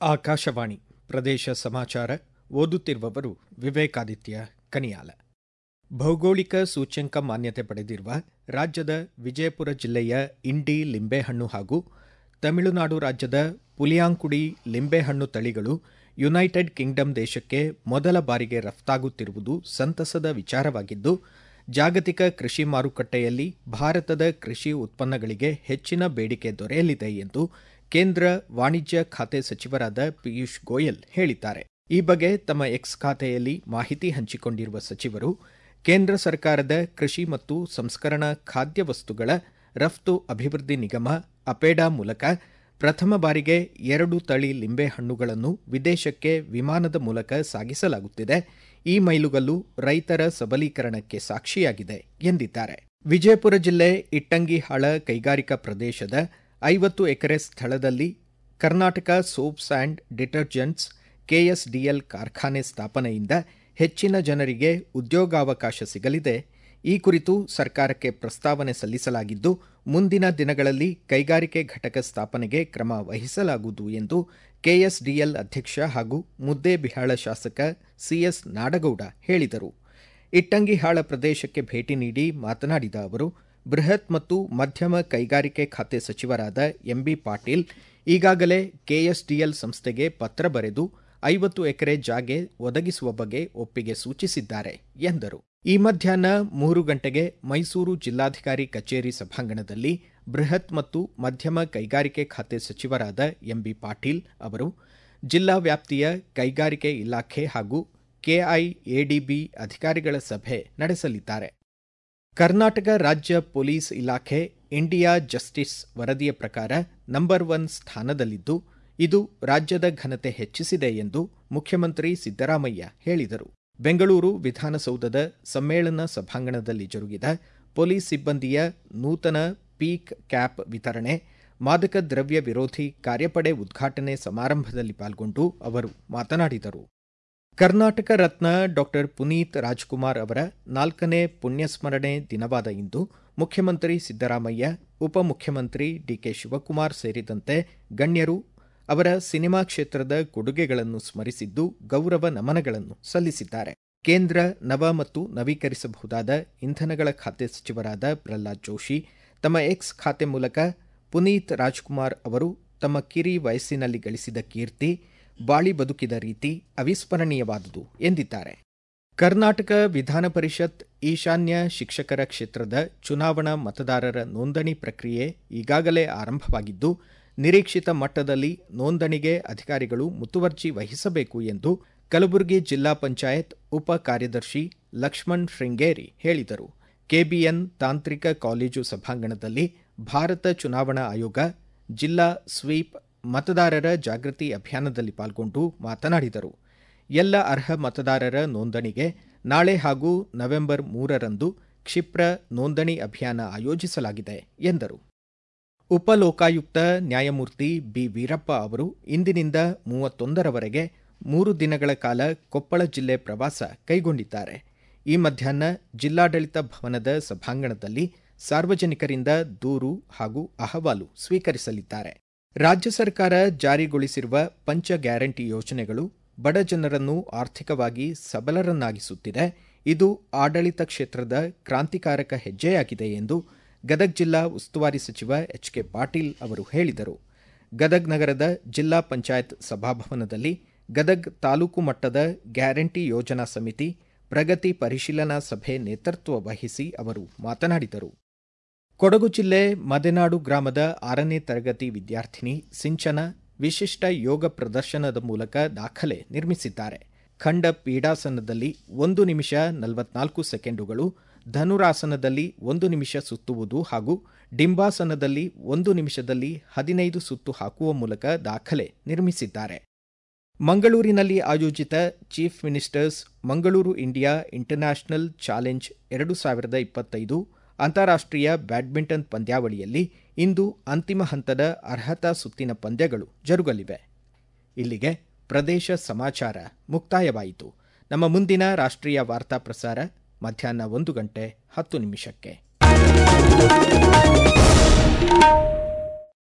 ಆಕಾಶವಾಣಿ ಪ್ರದೇಶ ಸಮಾಚಾರ ಓದುತ್ತಿರುವವರು ವಿವೇಕಾದಿತ್ಯ ಕನಿಯಾಲ ಭೌಗೋಳಿಕ ಸೂಚ್ಯಂಕ ಮಾನ್ಯತೆ ಪಡೆದಿರುವ ರಾಜ್ಯದ ವಿಜಯಪುರ ಜಿಲ್ಲೆಯ ಇಂಡಿ ಲಿಂಬೆಹಣ್ಣು ಹಾಗೂ ತಮಿಳುನಾಡು ರಾಜ್ಯದ ಪುಲಿಯಾಂಕುಡಿ ಲಿಂಬೆಹಣ್ಣು ತಳಿಗಳು ಯುನೈಟೆಡ್ ಕಿಂಗ್ಡಮ್ ದೇಶಕ್ಕೆ ಮೊದಲ ಬಾರಿಗೆ ರಫ್ತಾಗುತ್ತಿರುವುದು ಸಂತಸದ ವಿಚಾರವಾಗಿದ್ದು ಜಾಗತಿಕ ಕೃಷಿ ಮಾರುಕಟ್ಟೆಯಲ್ಲಿ ಭಾರತದ ಕೃಷಿ ಉತ್ಪನ್ನಗಳಿಗೆ ಹೆಚ್ಚಿನ ಬೇಡಿಕೆ ದೊರೆಯಲಿದೆ ಎಂದು ಕೇಂದ್ರ ವಾಣಿಜ್ಯ ಖಾತೆ ಸಚಿವರಾದ ಪಿಯೂಷ್ ಗೋಯಲ್ ಹೇಳಿದ್ದಾರೆ ಈ ಬಗ್ಗೆ ತಮ್ಮ ಎಕ್ಸ್ ಖಾತೆಯಲ್ಲಿ ಮಾಹಿತಿ ಹಂಚಿಕೊಂಡಿರುವ ಸಚಿವರು ಕೇಂದ್ರ ಸರ್ಕಾರದ ಕೃಷಿ ಮತ್ತು ಸಂಸ್ಕರಣಾ ಖಾದ್ಯ ವಸ್ತುಗಳ ರಫ್ತು ಅಭಿವೃದ್ಧಿ ನಿಗಮ ಅಪೇಡಾ ಮೂಲಕ ಪ್ರಥಮ ಬಾರಿಗೆ ಎರಡು ತಳಿ ಲಿಂಬೆಹಣ್ಣುಗಳನ್ನು ವಿದೇಶಕ್ಕೆ ವಿಮಾನದ ಮೂಲಕ ಸಾಗಿಸಲಾಗುತ್ತಿದೆ ಈ ಮೈಲುಗಲ್ಲು ರೈತರ ಸಬಲೀಕರಣಕ್ಕೆ ಸಾಕ್ಷಿಯಾಗಿದೆ ಎಂದಿದ್ದಾರೆ ವಿಜಯಪುರ ಜಿಲ್ಲೆ ಇಟ್ಟಂಗಿಹಾಳ ಕೈಗಾರಿಕಾ ಪ್ರದೇಶದ ಐವತ್ತು ಎಕರೆ ಸ್ಥಳದಲ್ಲಿ Karnataka soaps and detergents KSDL ಕಾರ್ಖಾನೆ ಸ್ಥಾಪನೆಯಿಂದ ಹೆಚ್ಚಿನ ಜನರಿಗೆ ಉದ್ಯೋಗಾವಕಾಶ ಸಿಗಲಿದೆ ಈ ಕುರಿತು ಸರ್ಕಾರಕ್ಕೆ ಪ್ರಸ್ತಾವನೆ ಸಲ್ಲಿಸಲಾಗಿದ್ದು ಮುಂದಿನ ದಿನಗಳಲ್ಲಿ ಕೈಗಾರಿಕೆ ಘಟಕ ಸ್ಥಾಪನೆಗೆ ಕ್ರಮ ವಹಿಸಲಾಗುವುದು ಎಂದು ಕೆಎಸ್ಡಿಎಲ್ ಅಧ್ಯಕ್ಷ ಹಾಗೂ ಮುದ್ದೇಬಿಹಾಳ ಶಾಸಕ ಸಿಎಸ್ ನಾಡಗೌಡ ಹೇಳಿದರು ಇಟ್ಟಂಗಿಹಾಳ ಪ್ರದೇಶಕ್ಕೆ ಭೇಟಿ ನೀಡಿ ಮಾತನಾಡಿದ ಅವರು ಬೃಹತ್ ಮತ್ತು ಮಧ್ಯಮ ಕೈಗಾರಿಕೆ ಖಾತೆ ಸಚಿವರಾದ ಎಂಬಿ ಪಾಟೀಲ್ ಈಗಾಗಲೇ ಕೆಎಸ್ಡಿಎಲ್ ಸಂಸ್ಥೆಗೆ ಪತ್ರ ಬರೆದು ಐವತ್ತು ಎಕರೆ ಜಾಗೆ ಒದಗಿಸುವ ಬಗ್ಗೆ ಒಪ್ಪಿಗೆ ಸೂಚಿಸಿದ್ದಾರೆ ಎಂದರು ಈ ಮಧ್ಯಾಹ್ನ ಮೂರು ಗಂಟೆಗೆ ಮೈಸೂರು ಜಿಲ್ಲಾಧಿಕಾರಿ ಕಚೇರಿ ಸಭಾಂಗಣದಲ್ಲಿ ಬೃಹತ್ ಮತ್ತು ಮಧ್ಯಮ ಕೈಗಾರಿಕೆ ಖಾತೆ ಸಚಿವರಾದ ಎಂಬಿ ಪಾಟೀಲ್ ಅವರು ಜಿಲ್ಲಾ ವ್ಯಾಪ್ತಿಯ ಕೈಗಾರಿಕೆ ಇಲಾಖೆ ಹಾಗೂ ಕೆಐಎಡಿಬಿ ಅಧಿಕಾರಿಗಳ ಸಭೆ ನಡೆಸಲಿದ್ದಾರೆ ಕರ್ನಾಟಕ ರಾಜ್ಯ ಪೊಲೀಸ್ ಇಲಾಖೆ ಇಂಡಿಯಾ ಜಸ್ಟಿಸ್ ವರದಿಯ ಪ್ರಕಾರ ನಂಬರ್ ಒನ್ ಸ್ಥಾನದಲ್ಲಿದ್ದು ಇದು ರಾಜ್ಯದ ಘನತೆ ಹೆಚ್ಚಿಸಿದೆ ಎಂದು ಮುಖ್ಯಮಂತ್ರಿ ಸಿದ್ದರಾಮಯ್ಯ ಹೇಳಿದರು ಬೆಂಗಳೂರು ವಿಧಾನಸೌಧದ ಸಮ್ಮೇಳನ ಸಭಾಂಗಣದಲ್ಲಿ ಜರುಗಿದ ಪೊಲೀಸ್ ಸಿಬ್ಬಂದಿಯ ನೂತನ ಪೀಕ್ ಕ್ಯಾಪ್ ವಿತರಣೆ ಮಾದಕ ದ್ರವ್ಯ ವಿರೋಧಿ ಕಾರ್ಯಪಡೆ ಉದ್ಘಾಟನೆ ಸಮಾರಂಭದಲ್ಲಿ ಪಾಲ್ಗೊಂಡು ಅವರು ಮಾತನಾಡಿದರು ಕರ್ನಾಟಕ ರತ್ನ ಡಾ ಪುನೀತ್ ರಾಜ್ಕುಮಾರ್ ಅವರ ನಾಲ್ಕನೇ ಪುಣ್ಯಸ್ಮರಣೆ ದಿನವಾದ ಇಂದು ಮುಖ್ಯಮಂತ್ರಿ ಸಿದ್ದರಾಮಯ್ಯ ಉಪಮುಖ್ಯಮಂತ್ರಿ ಡಿಕೆ ಶಿವಕುಮಾರ್ ಸೇರಿದಂತೆ ಗಣ್ಯರು ಅವರ ಸಿನಿಮಾ ಕ್ಷೇತ್ರದ ಕೊಡುಗೆಗಳನ್ನು ಸ್ಮರಿಸಿದ್ದು ಗೌರವ ನಮನಗಳನ್ನು ಸಲ್ಲಿಸಿದ್ದಾರೆ ಕೇಂದ್ರ ನವ ಮತ್ತು ನವೀಕರಿಸಬಹುದಾದ ಇಂಧನಗಳ ಖಾತೆ ಸಚಿವರಾದ ಪ್ರಹ್ಲಾದ್ ಜೋಶಿ ತಮ್ಮ ಎಕ್ಸ್ ಖಾತೆ ಮೂಲಕ ಪುನೀತ್ ರಾಜ್ಕುಮಾರ್ ಅವರು ತಮ್ಮ ಕಿರಿ ವಯಸ್ಸಿನಲ್ಲಿ ಗಳಿಸಿದ ಕೀರ್ತಿ ಬಾಳಿ ಬದುಕಿದ ರೀತಿ ಅವಿಸ್ಮರಣೀಯವಾದುದು ಎಂದಿದ್ದಾರೆ ಕರ್ನಾಟಕ ವಿಧಾನ ಪರಿಷತ್ ಈಶಾನ್ಯ ಶಿಕ್ಷಕರ ಕ್ಷೇತ್ರದ ಚುನಾವಣಾ ಮತದಾರರ ನೋಂದಣಿ ಪ್ರಕ್ರಿಯೆ ಈಗಾಗಲೇ ಆರಂಭವಾಗಿದ್ದು ನಿರೀಕ್ಷಿತ ಮಟ್ಟದಲ್ಲಿ ನೋಂದಣಿಗೆ ಅಧಿಕಾರಿಗಳು ಮುತುವರ್ಜಿ ವಹಿಸಬೇಕು ಎಂದು ಕಲಬುರಗಿ ಜಿಲ್ಲಾ ಪಂಚಾಯತ್ ಉಪ ಕಾರ್ಯದರ್ಶಿ ಲಕ್ಷ್ಮಣ್ ಶೃಂಗೇರಿ ಹೇಳಿದರು ಕೆಬಿಎನ್ ತಾಂತ್ರಿಕ ಕಾಲೇಜು ಸಭಾಂಗಣದಲ್ಲಿ ಭಾರತ ಚುನಾವಣಾ ಆಯೋಗ ಜಿಲ್ಲಾ ಸ್ವೀಪ್ ಮತದಾರರ ಜಾಗೃತಿ ಅಭಿಯಾನದಲ್ಲಿ ಪಾಲ್ಗೊಂಡು ಮಾತನಾಡಿದರು ಎಲ್ಲ ಅರ್ಹ ಮತದಾರರ ನೋಂದಣಿಗೆ ನಾಳೆ ಹಾಗೂ ನವೆಂಬರ್ ಮೂರರಂದು ಕ್ಷಿಪ್ರ ನೋಂದಣಿ ಅಭಿಯಾನ ಆಯೋಜಿಸಲಾಗಿದೆ ಎಂದರು ಉಪಲೋಕಾಯುಕ್ತ ನ್ಯಾಯಮೂರ್ತಿ ಬಿ ವೀರಪ್ಪ ಅವರು ಇಂದಿನಿಂದ ಮೂವತ್ತೊಂದರವರೆಗೆ ಮೂರು ದಿನಗಳ ಕಾಲ ಕೊಪ್ಪಳ ಜಿಲ್ಲೆ ಪ್ರವಾಸ ಕೈಗೊಂಡಿದ್ದಾರೆ ಈ ಮಧ್ಯಾಹ್ನ ಜಿಲ್ಲಾಡಳಿತ ಭವನದ ಸಭಾಂಗಣದಲ್ಲಿ ಸಾರ್ವಜನಿಕರಿಂದ ದೂರು ಹಾಗೂ ಅಹವಾಲು ಸ್ವೀಕರಿಸಲಿದ್ದಾರೆ ರಾಜ್ಯ ಸರ್ಕಾರ ಜಾರಿಗೊಳಿಸಿರುವ ಪಂಚ ಗ್ಯಾರಂಟಿ ಯೋಜನೆಗಳು ಬಡ ಜನರನ್ನು ಆರ್ಥಿಕವಾಗಿ ಸಬಲರನ್ನಾಗಿಸುತ್ತಿದೆ ಇದು ಆಡಳಿತ ಕ್ಷೇತ್ರದ ಕ್ರಾಂತಿಕಾರಕ ಹೆಜ್ಜೆಯಾಗಿದೆ ಎಂದು ಗದಗ್ ಜಿಲ್ಲಾ ಉಸ್ತುವಾರಿ ಸಚಿವ ಎಚ್ ಕೆ ಪಾಟೀಲ್ ಅವರು ಹೇಳಿದರು ಗದಗ್ ನಗರದ ಜಿಲ್ಲಾ ಪಂಚಾಯತ್ ಸಭಾಭವನದಲ್ಲಿ ಗದಗ್ ತಾಲೂಕು ಮಟ್ಟದ ಗ್ಯಾರಂಟಿ ಯೋಜನಾ ಸಮಿತಿ ಪ್ರಗತಿ ಪರಿಶೀಲನಾ ಸಭೆ ನೇತೃತ್ವ ವಹಿಸಿ ಅವರು ಮಾತನಾಡಿದರು ಕೊಡಗು ಜಿಲ್ಲೆ ಮದೆನಾಡು ಗ್ರಾಮದ ಆರನೇ ತರಗತಿ ವಿದ್ಯಾರ್ಥಿನಿ ಸಿಂಚನ ವಿಶಿಷ್ಟ ಯೋಗ ಪ್ರದರ್ಶನದ ಮೂಲಕ ದಾಖಲೆ ನಿರ್ಮಿಸಿದ್ದಾರೆ ಖಂಡ ಪೀಡಾಸನದಲ್ಲಿ ಒಂದು ನಿಮಿಷ ನಲವತ್ನಾಲ್ಕು ಸೆಕೆಂಡುಗಳು ಧನುರಾಸನದಲ್ಲಿ ಒಂದು ನಿಮಿಷ ಸುತ್ತುವುದು ಹಾಗೂ ಡಿಂಬಾಸನದಲ್ಲಿ ಒಂದು ನಿಮಿಷದಲ್ಲಿ ಹದಿನೈದು ಸುತ್ತು ಹಾಕುವ ಮೂಲಕ ದಾಖಲೆ ನಿರ್ಮಿಸಿದ್ದಾರೆ ಮಂಗಳೂರಿನಲ್ಲಿ ಆಯೋಜಿತ chief ministers Mangaluru India international challenge ಎರಡು ಸಾವಿರದ ಇಪ್ಪತ್ತೈದು ಅಂತಾರಾಷ್ಟ್ರೀಯ ಬ್ಯಾಡ್ಮಿಂಟನ್ ಪಂದ್ಯಾವಳಿಯಲ್ಲಿ ಇಂದು ಅಂತಿಮ ಹಂತದ ಅರ್ಹತಾ ಸುತ್ತಿನ ಪಂದ್ಯಗಳು ಜರುಗಲಿವೆ ಇಲ್ಲಿಗೆ ಪ್ರದೇಶ ಸಮಾಚಾರ ಮುಕ್ತಾಯವಾಯಿತು ನಮ್ಮ ಮುಂದಿನ ರಾಷ್ಟ್ರೀಯ ವಾರ್ತಾ ಪ್ರಸಾರ ಮಧ್ಯಾಹ್ನ ಒಂದು ಗಂಟೆ ಹತ್ತು ನಿಮಿಷಕ್ಕೆ